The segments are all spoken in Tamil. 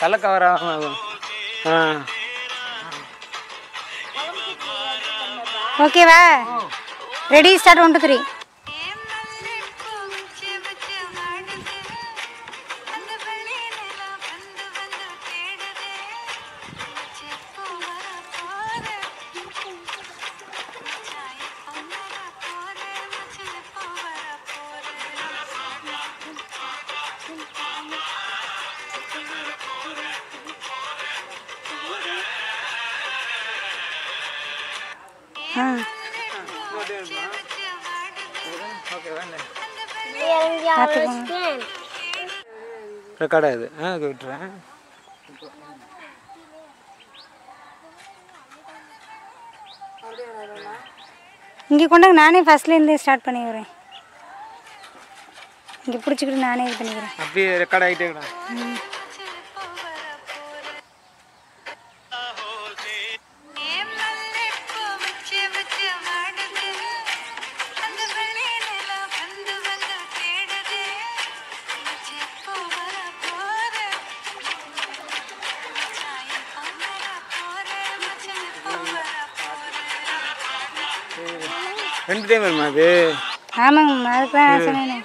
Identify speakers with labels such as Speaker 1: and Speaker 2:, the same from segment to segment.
Speaker 1: தலைக்கவரா ஆ
Speaker 2: ஓகேவா ready start one two three ஆ பார்த்துக்கோங்க
Speaker 1: ரெக்கார்ட் ஆகுது ஆ அது விட்டுறேன்
Speaker 2: இங்கே கொண்டாங்க நானே ஃபஸ்ட்லேருந்தே ஸ்டார்ட் பண்ணிக்கிறேன் இங்கே பிடிச்சிக்கிட்டு நானே இது பண்ணிக்கிறேன்
Speaker 1: அப்படியே ரெக்கார்ட் ஆகிட்டே இருக்கணும் ரெண்டு டைம் வருமா அது
Speaker 2: ஆமாங்க அதுக்கு தான் நான் சொன்னேன்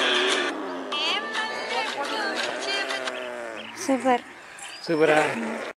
Speaker 2: சூப்பர்
Speaker 1: சூப்பரா